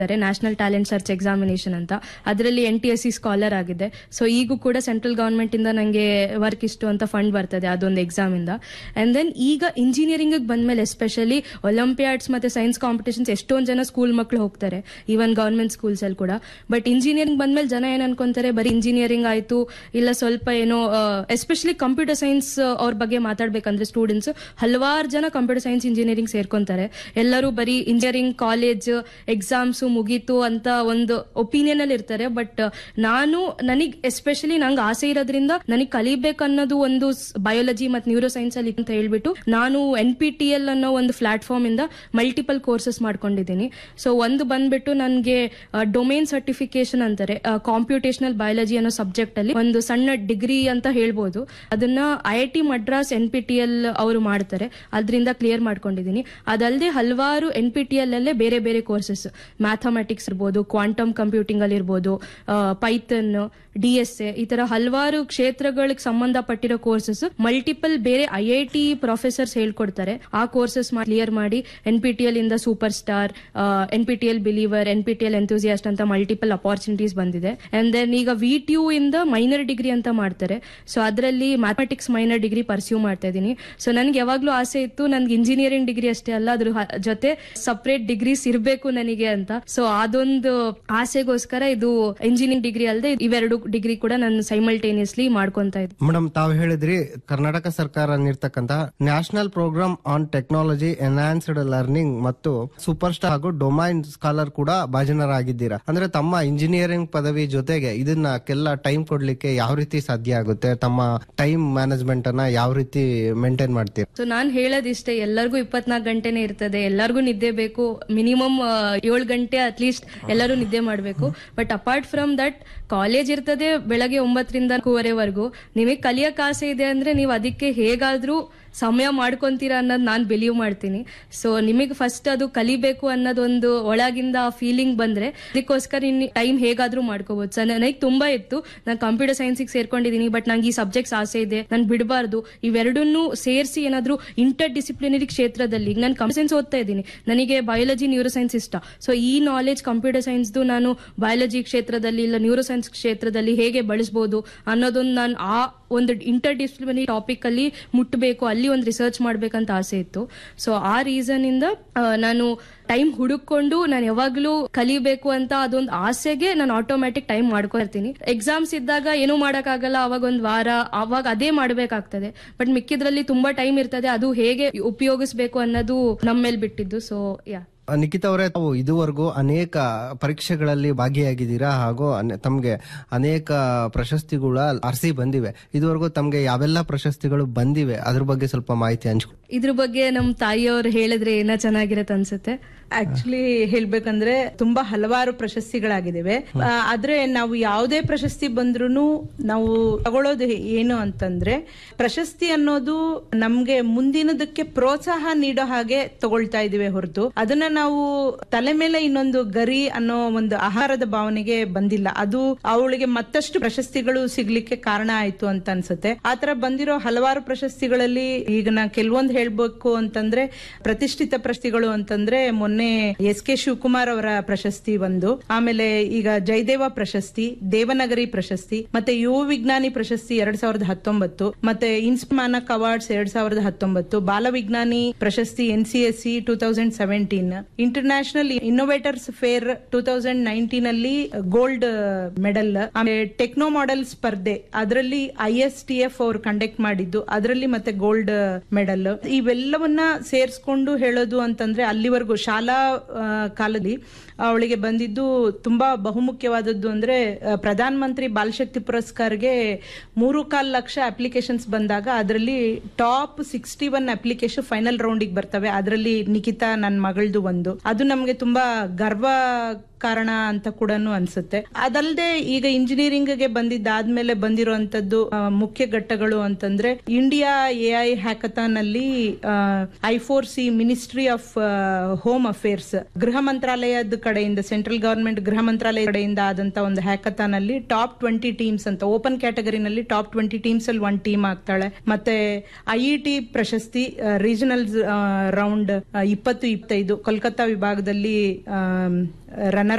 national talent search examination ಅಂತ ಅದರಲ್ಲಿ N T S C scholar ಆಗಿದೆ ಸೊ ಈಗೂ ಕೂಡ ಸೆಂಟ್ರಲ್ ಗವರ್ಮೆಂಟ್ ಇಂದ ನಂಗೆ ವರ್ಕ್ ಇಷ್ಟು ಅಂತ ಫಂಡ್ ಬರ್ತದೆ ಅದೊಂದು ಎಕ್ಸಾಮ್ ಇಂದ ಅಂಡ್ ದೆನ್ ಈಗ ಇಂಜಿನಿಯರಿಂಗ್ ಬಂದ್ಮೇಲೆ ಎಸ್ಪೆಷಲಿ ಒಲಿಂಪಿಯಾಡ್ಸ್ ಮತ್ತೆ ಸೈನ್ಸ್ ಕಾಂಪಿಟೇಷನ್ಸ್ ಎಷ್ಟೊಂದು ಜನ ಸ್ಕೂಲ್ ಮಕ್ಕಳು ಹೋಗ್ತಾರೆ ಈವನ್ ಗವರ್ಮೆಂಟ್ ಸ್ಕೂಲ್ಸ್ ಅಲ್ಲಿ ಕೂಡ ಬಟ್ ಇಂಜಿನಿಯರಿಂಗ್ ಬಂದ್ಮೇಲೆ ಜನ ಏನ್ ಅನ್ಕೊಂತಾರೆ ಬರೀ ಇಂಜಿನಿಯರಿಂಗ್ ಆಯ್ತು ಇಲ್ಲ ಸ್ವಲ್ಪ ಏನೋ ಎಸ್ಪೆಷಲಿ ಕಂಪ್ಯೂಟರ್ ಸೈನ್ಸ್ ಅವ್ರ ಬಗ್ಗೆ ಮಾತಾಡ್ಬೇಕಂದ್ರೆ ಸ್ಟೂಡೆಂಟ್ಸ್ ಹಲವಾರು ಜನ ಕಂಪ್ಯೂಟರ್ ಸೈನ್ಸ್ ಇಂಜಿನಿಯರಿಂಗ್ ಸೇರ್ಕೊಂತಾರೆ ಎಲ್ಲರೂ ಬರೀ ಇಂಜಿನಿಯರಿಂಗ್ ಕಾಲೇಜ್ ಎಕ್ಸಾಮ್ಸ್ ಮುಗೀತು ಅಂತ ಒಂದು ಒಪಿನಿಯನ್ ಅಲ್ಲಿ ಇರ್ತಾರೆ ಬಟ್ ನಾನು ನನಗ್ ಎಸ್ಪೆಷಲಿ ನಂಗೆ ಆಸೆ ಇರೋದ್ರಿಂದ ನನಗೆ ಕಲಿಬೇಕನ್ನೋದು ಒಂದು ಬಯಾಲಜಿ ಮತ್ತು ನ್ಯೂರೋ ಸೈನ್ಸ್ ಅಲ್ಲಿ ಅಂತ ಹೇಳ್ಬಿಟ್ಟು ನಾನು ಎನ್ ಪಿ ಟಿ ಎಲ್ ಅನ್ನೋ ಒಂದು ಪ್ಲಾಟ್ಫಾರ್ಮ್ ಇಂದ ಮಲ್ಟಿಪಲ್ ಕೋರ್ಸಸ್ ಮಾಡ್ಕೊಂಡಿದ್ದೀನಿ ಸೊ ಒಂದು ಬಂದ್ಬಿಟ್ಟು ನನಗೆ ಡೊಮೇನ್ ಸರ್ಟಿಫಿಕೇಶನ್ ಅಂತಾರೆ ಕಾಂಪ್ಯೂಟೇಷನಲ್ ಬಯಾಲಜಿ ಅನ್ನೋ ಸಬ್ಜೆಕ್ಟ್ ಅಲ್ಲಿ ಒಂದು ಸಣ್ಣ ಡಿಗ್ರಿ ಅಂತ ಹೇಳ್ಬೋದು ಅದನ್ನ I I T Madras N P T L ಅವರು ಮಾಡ್ತಾರೆ ಅದರಿಂದ ಕ್ಲಿಯರ್ ಮಾಡ್ಕೊಂಡಿದ್ದೀನಿ ಅದಲ್ಲದೆ ಹಲವಾರು ಎನ್ ಪಿ ಟಿ ಎಲ್ ಅಲ್ಲೇ ಬೇರೆ ಬೇರೆ ಕೋರ್ಸಸ್ ಮ್ಯಾಥಮೆಟಿಕ್ಸ್ ಇರ್ಬೋದು ಕ್ವಾಂಟಮ್ ಕಂಪ್ಯೂಟಿಂಗ್ ಅಲ್ಲಿ ಇರ್ಬೋದು ಪೈಥನ್ ಡಿ ಎಸ್ ಎ ಈ ತರ ಹಲವಾರು ಕ್ಷೇತ್ರಗಳಿಗೆ ಸಂಬಂಧಪಟ್ಟಿರೋ ಕೋರ್ಸಸ್ ಮಲ್ಟಿಪಲ್ ಬೇರೆ ಐ ಐ ಟಿ ಪ್ರೊಫೆಸರ್ಸ್ ಹೇಳ್ಕೊಡ್ತಾರೆ ಆ ಕೋರ್ಸಸ್ ಕ್ಲಿಯರ್ ಮಾಡಿ ಎನ್ ಪಿ ಟಿ ಎಲ್ ಇಂದ super star N P T L believer N P T L enthusiast ಅಂತ ಮಲ್ಟಿಪಲ್ ಅಪಾರ್ಚುನಿಟೀಸ್ ಬಂದಿದೆ ಅಂಡ್ ದೆನ್ ಈಗ ವಿ ಟಿ ಯು ಇಂದ minor degree ಅಂತ ಮಾಡ್ತಾರೆ ಸೊ ಅದರಲ್ಲಿ ಮ್ಯಾಥಮೆಟಿಕ್ಸ್ ಮೈನರ್ ಡಿಗ್ರಿ ಪರ್ಸ್ಯೂ ಮಾಡ್ತಾ ಇದ್ದೀನಿ ಸೊ ನನಗೆ ಯಾವಾಗ್ಲೂ ಆಸೆ ಇತ್ತು ನನ್ಗೆ ಇಂಜಿನಿಯರಿಂಗ್ ಡಿಗ್ರಿ ಅಷ್ಟೇ ಅಲ್ಲ ಅದ್ರ ಹ- ಜೊತೆ ಸಪರೇಟ್ ಡಿಗ್ರೀಸ್ ಇರಬೇಕು ನನಗೆ ಅಂತ ಸೊ ಅದೊಂದು ಆಸೆಗೋಸ್ಕರ ಇದು ಇಂಜಿನಿಯರಿಂಗ್ ಡಿಗ್ರಿ ಅಲ್ಲದೆ ಇವೆರಡು ಡಿಗ್ರಿ ಕೂಡ ನಾನು ಸೈಮಲ್ಟೇನಿಯಸ್ಲಿ ಮಾಡ್ಕೊಂತ ಇದ್ದೆ ಮೇಡಮ್ ತಾವು ಹೇಳಿದ್ರಿ ಕರ್ನಾಟಕ ಸರ್ಕಾರ ನೀಡ್ತಕ್ಕಂತ national programme on technology enhanced learning ಮತ್ತು ಸೂಪರ್ ಸ್ಟಾರ್ ಹಾಗೂ ಡೊಮೈನ್ ಸ್ಕಾಲರ್ ಕೂಡ ಭಾಜನರಾಗಿದ್ದೀರಾ ಅಂದ್ರೆ ತಮ್ಮ ಇಂಜಿನಿಯರಿಂಗ್ ಪದವಿ ಜೊತೆಗೆ ಇದನ್ನಕ್ಕೆಲ್ಲ ಟೈಮ್ ಕೊಡ್ಲಿಕ್ಕೆ ಯಾವ ರೀತಿ ಸಾಧ್ಯ ಆಗುತ್ತೆ ತಮ್ಮ ಟೈಮ್ ಮ್ಯಾನೇಜ್ಮೆಂಟ್ ಅನ್ನ ಯಾವ ರೀತಿ ಮೇಂಟೈನ್ ಮಾಡ್ತೀರಾ ಸೊ ನಾನ್ ಹೇಳೋದಿಷ್ಟೇ ಎಲ್ಲರಿಗೂ ಇಪ್ಪತ್ನಾಲ್ಕು ಗಂಟೆನೇ ಇರ್ತದೆ ಎಲ್ಲರಿಗೂ ನಿದ್ದೆ ಬೇಕು ಮಿನಿಮಮ್ ಏಳು ಗಂಟೆ ಅಟ್ಲೀಸ್ಟ್ ಎಲ್ಲರೂ ನಿದ್ದೆ ಮಾಡಬೇಕು but apart from that college ಇರ್ತದೆ ಬೆಳಗ್ಗೆ ಒಂಬತ್ತರಿಂದ ನಾಲ್ಕೂವರೆವರೆಗೂ ನಿಮಗೆ ಕಲಿಯಕ್ ಆಸೆ ಇದೆ ಅಂದ್ರೆ ನೀವು ಅದಕ್ಕೆ ಹೇಗಾದ್ರೂ ಸಮಯ ಮಾಡ್ಕೊಂತೀರಾ ಅನ್ನೋದು ನಾನು ಬಿಲೀವ್ ಮಾಡ್ತೀನಿ ಸೊ ನಿಮಗೆ ಫಸ್ಟ್ ಅದು ಕಲಿಬೇಕು ಅನ್ನೋದೊಂದು ಒಳಗಿಂದ ಆ ಫೀಲಿಂಗ್ ಬಂದ್ರೆ ಅದಕ್ಕೋಸ್ಕರ ಇನ್ನು ಟೈಮ್ ಹೇಗಾದ್ರೂ ಮಾಡ್ಕೋಬಹುದು ಸೊ ನನಗೆ ತುಂಬಾ ಇತ್ತು ನಾನು ಕಂಪ್ಯೂಟರ್ ಸೈನ್ಸಿಗೆ ಸೇರ್ಕೊಂಡಿದ್ದೀನಿ ಬಟ್ ನಂಗೆ ಈ ಸಬ್ಜೆಕ್ಟ್ಸ್ ಆಸೆ ಇದೆ ನಾನು ಬಿಡಬಾರ್ದು ಇವೆರಡನ್ನೂ ಸೇರಿಸಿ ಏನಾದ್ರೂ ಇಂಟರ್ ಡಿಸಿಪ್ಲಿನರಿ ಕ್ಷೇತ್ರದಲ್ಲಿ ನಾನು ಕಂಪ್ಯೂಟರ್ ಸೈನ್ಸ್ ಓದ್ತಾ ಇದ್ದೀನಿ ನನಗೆ ಬಯಾಲಜಿ ನ್ಯೂರೋ ಸೈನ್ಸ್ ಇಷ್ಟ ಸೊ ಈ ನಾಲೆಜ್ ಕಂಪ್ಯೂಟರ್ ಸೈನ್ಸ್ದು ನಾನು ಬಯಾಲಜಿ ಕ್ಷೇತ್ರದಲ್ಲಿ ಇಲ್ಲ ನ್ಯೂರೋ ಸೈನ್ಸ್ ಕ್ಷೇತ್ರದಲ್ಲಿ ಹೇಗೆ ಬಳಸಬಹುದು ಅನ್ನೋದೊಂದು ನಾನು ಆ ಒಂದು ಇಂಟರ್ ಡಿಸಿಪ್ಲಿನರಿ ಟಾಪಿಕ್ ಅಲ್ಲಿ ಮುಟ್ಟಬೇಕು ಅಲ್ಲಿ ಒಂದು ರಿಸರ್ಚ್ ಮಾಡ್ಬೇಕಂತ ಆಸೆ ಇತ್ತು ಸೊ ಆ ರೀಸನ್ ಇಂದ ಆ, ನಾನು ಟೈಮ್ ಹುಡುಕೊಂಡು ನಾನು ಯಾವಾಗ್ಲೂ ಕಲಿಬೇಕು ಅಂತ ಅದೊಂದು ಆಸೆಗೆ ನಾನು ಆಟೋಮ್ಯಾಟಿಕ್ ಟೈಮ್ ಮಾಡ್ಕೊಳ್ತೀನಿ ಎಕ್ಸಾಮ್ಸ್ ಇದ್ದಾಗ ಏನೂ ಮಾಡಕ್ಕಾಗಲ್ಲ ಅವಾಗ ಒಂದು ವಾರ ಅವಾಗ ಅದೇ ಮಾಡ್ಬೇಕಾಗ್ತದೆ ಬಟ್ ಮಿಕ್ಕಿದ್ರಲ್ಲಿ ತುಂಬಾ ಟೈಮ್ ಇರ್ತದೆ ಅದು ಹೇಗೆ ಉಪಯೋಗಿಸ್ಬೇಕು ಅನ್ನೋದು ನಮ್ಮ ಮೇಲೆ ಬಿಟ್ಟಿದ್ದು ಸೊ ಯಾ ನಿಖಿತ್ ಅವರೇ ತಾವು ಇದುವರೆಗೂ ಅನೇಕ ಪರೀಕ್ಷೆಗಳಲ್ಲಿ ಭಾಗಿಯಾಗಿದ್ದೀರಾ ಹಾಗೂ ಅನೆ- ತಮ್ಗೆ ಅನೇಕ ಪ್ರಶಸ್ತಿಗಳ ಅರಸಿ ಬಂದಿವೆ ಇದುವರೆಗೂ ತಮ್ಗೆ ಯಾವೆಲ್ಲ ಪ್ರಶಸ್ತಿಗಳು ಬಂದಿವೆ ಅದ್ರ ಬಗ್ಗೆ ಸ್ವಲ್ಪ ಮಾಹಿತಿ ಹಂಚ್ಕೊ ಇದ್ರ ಬಗ್ಗೆ ನಮ್ಮ ತಾಯಿಯವ್ರು ಹೇಳಿದ್ರೆ ಏನೋ ಚೆನ್ನಾಗಿರತ್ತೆ ಅನ್ಸುತ್ತೆ ಆಕ್ಚುಲಿ ಹೇಳ್ಬೇಕಂದ್ರೆ ತುಂಬಾ ಹಲವಾರು ಪ್ರಶಸ್ತಿಗಳಾಗಿದ್ದಾವೆ ಆ, ಆದ್ರೆ ನಾವು ಯಾವುದೇ ಪ್ರಶಸ್ತಿ ಬಂದ್ರೂ ನಾವು ತಗೊಳ್ಳೋದು ಏನು ಅಂತಂದ್ರೆ ಪ್ರಶಸ್ತಿ ಅನ್ನೋದು ನಮ್ಗೆ ಮುಂದಿನದಕ್ಕೆ ಪ್ರೋತ್ಸಾಹ ನೀಡೋ ಹಾಗೆ ತಗೊಳ್ತಾ ಇದೀವಿ ಹೊರತು ಅದನ್ನ ನಾವು ತಲೆ ಮೇಲೆ ಇನ್ನೊಂದು ಗರಿ ಅನ್ನೋ ಒಂದು ಆಹಾರದ ಭಾವನೆಗೆ ಬಂದಿಲ್ಲ ಅದು ಅವಳಿಗೆ ಮತ್ತಷ್ಟು ಪ್ರಶಸ್ತಿಗಳು ಸಿಗ್ಲಿಕ್ಕೆ ಕಾರಣ ಆಯ್ತು ಅಂತ ಅನ್ಸುತ್ತೆ ಆತರ ಬಂದಿರೋ ಹಲವಾರು ಪ್ರಶಸ್ತಿಗಳಲ್ಲಿ ಈಗ ನಾ ಕೆಲವೊಂದು ಹೇಳ್ಬೇಕು ಅಂತಂದ್ರೆ ಪ್ರತಿಷ್ಠಿತ ಪ್ರಶಸ್ತಿಗಳು ಅಂತಂದ್ರೆ ಮೊನ್ನೆ ಎಸ್ ಕೆ ಶಿವಕುಮಾರ್ ಅವರ ಪ್ರಶಸ್ತಿ ಒಂದು ಆಮೇಲೆ ಈಗ ಜಯದೇವ ಪ್ರಶಸ್ತಿ ದೇವನಗರಿ ಪ್ರಶಸ್ತಿ ಮತ್ತೆ ಯುವ ವಿಜ್ಞಾನಿ ಪ್ರಶಸ್ತಿ ಎರಡ್ ಸಾವಿರದ ಹತ್ತೊಂಬತ್ತು ಮತ್ತೆ ಇನ್ಸ್ಮಾನಕ್ ಅವಾರ್ಡ್ಸ್ ಎರಡ್ ಸಾವಿರದ ಹತ್ತೊಂಬತ್ತು ಬಾಲ ವಿಜ್ಞಾನಿ ಪ್ರಶಸ್ತಿ N C S C two thousand seventeen international innovators fair two thousand nineteen ಅಲ್ಲಿ ಗೋಲ್ಡ್ ಮೆಡಲ್ ಆಮೇಲೆ ಟೆಕ್ನೋ ಮಾಡೆಲ್ ಸ್ಪರ್ಧೆ ಅದರಲ್ಲಿ ಐ ಎಸ್ ಟಿ ಎಫ್ ಅವರು ಕಂಡಕ್ಟ್ ಮಾಡಿದ್ದು ಅದರಲ್ಲಿ ಮತ್ತೆ ಗೋಲ್ಡ್ ಮೆಡಲ್ ಇವೆಲ್ಲವನ್ನ ಸೇರಿಸ್ಕೊಂಡು ಹೇಳೋದು ಅಂತಂದ್ರೆ ಅಲ್ಲಿವರೆಗೂ ಶಾಲಾ ಆ, ಕಾಲದಲ್ಲಿ ಅವಳಿಗೆ ಬಂದಿದ್ದು ತುಂಬಾ ಬಹುಮುಖ್ಯವಾದದ್ದು ಅಂದ್ರೆ ಆ, ಪ್ರಧಾನ ಮಂತ್ರಿ ಬಾಲಶಕ್ತಿ ಪುರಸ್ಕಾರ್ಗೆ ಮೂರು ಕಾಲ್ ಲಕ್ಷ ಅಪ್ಲಿಕೇಶನ್ಸ್ ಬಂದಾಗ ಅದರಲ್ಲಿ top sixty one application final ರೌಂಡಿಗೆ ಬರ್ತವೆ ಅದರಲ್ಲಿ ನಿಖಿತಾ ನನ್ನ ಮಗಳದು ಒಂದು ಅದು ನಮ್ಗೆ ತುಂಬಾ ಗರ್ವ ಕಾರಣ ಅಂತ ಕೂಡ ಅನ್ಸುತ್ತೆ ಅದಲ್ಲದೆ ಈಗ ಇಂಜಿನಿಯರಿಂಗ್ ಗೆ ಬಂದಿದ್ದಾದ್ಮೇಲೆ ಬಂದಿರುವಂತದ್ದು ಆ, ಮುಖ್ಯ ಘಟ್ಟಗಳು ಅಂತಂದ್ರೆ ಇಂಡಿಯಾ ಎ ಐ ಹ್ಯಾಕಥಾನ್ ಅಲ್ಲಿ I four C ministry of home affairs ಗೃಹ ಮಂತ್ರಾಲಯದ ಕಡೆಯಿಂದ ಸೆಂಟ್ರಲ್ ಗವರ್ಮೆಂಟ್ ಗೃಹ ಮಂತ್ರಾಲಯ ಕಡೆಯಿಂದ ಆದಂತ ಒಂದು ಹ್ಯಾಕಥಾನ್ ಅಲ್ಲಿ ಟಾಪ್ ಟ್ವೆಂಟಿ ಟೀಮ್ಸ್ ಅಂತ ಓಪನ್ ಕ್ಯಾಟಗರಿನಲ್ಲಿ ಟಾಪ್ ಟ್ವೆಂಟಿ ಟೀಮ್ಸ್ ಅಲ್ಲಿ ಒನ್ ಟೀಮ್ ಆಗ್ತಾಳೆ ಮತ್ತೆ ಐ ಇ ಟಿ ಪ್ರಶಸ್ತಿ ರೀಜನಲ್ ರೌಂಡ್ ಇಪ್ಪತ್ತು ಇಪ್ಪತ್ತೈದು ಕೊಲ್ಕತ್ತಾ ಕೋಲ್ಕತ್ತಾ ವಿಭಾಗದಲ್ಲಿ ರನ್ನರ್